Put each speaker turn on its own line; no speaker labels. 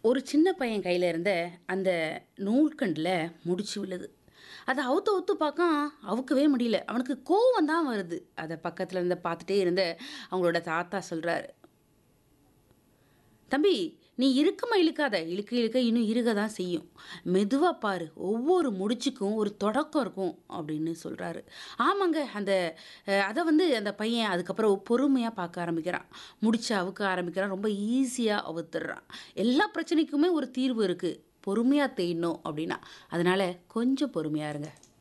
ஒரு சின்ன பையன் கையில் இருந்த அந்த நூல்கண்டில் முடிச்சு விழுது அதை அவுத்து அவுத்து பார்க்க அவுக்கவே முடியல அவனுக்கு கோவம் தான் வருது அதை பக்கத்தில் இருந்து பார்த்துட்டே இருந்த அவங்களோட தாத்தா சொல்கிறாரு தம்பி நீ இறுக்கமா இழுக்காத இழுக்க இழுக்க இன்னும் இருக தான் செய்யும் மெதுவாக பாரு ஒவ்வொரு முடிச்சுக்கும் ஒரு தொடக்கம் இருக்கும் அப்படின்னு சொல்கிறாரு ஆமாங்க அந்த அஹ், அதை வந்து அந்த பையன் அதுக்கப்புறம் பொறுமையாக பார்க்க ஆரம்பிக்கிறான் முடிச்சு அவுக்க ஆரம்பிக்கிறான் ரொம்ப ஈஸியாக அவுத்துடுறான் எல்லா பிரச்சனைக்குமே ஒரு தீர்வு இருக்குது பொறுமையாக தேயணும் அப்படின்னா அதனால் கொஞ்சம் பொறுமையாக இருங்க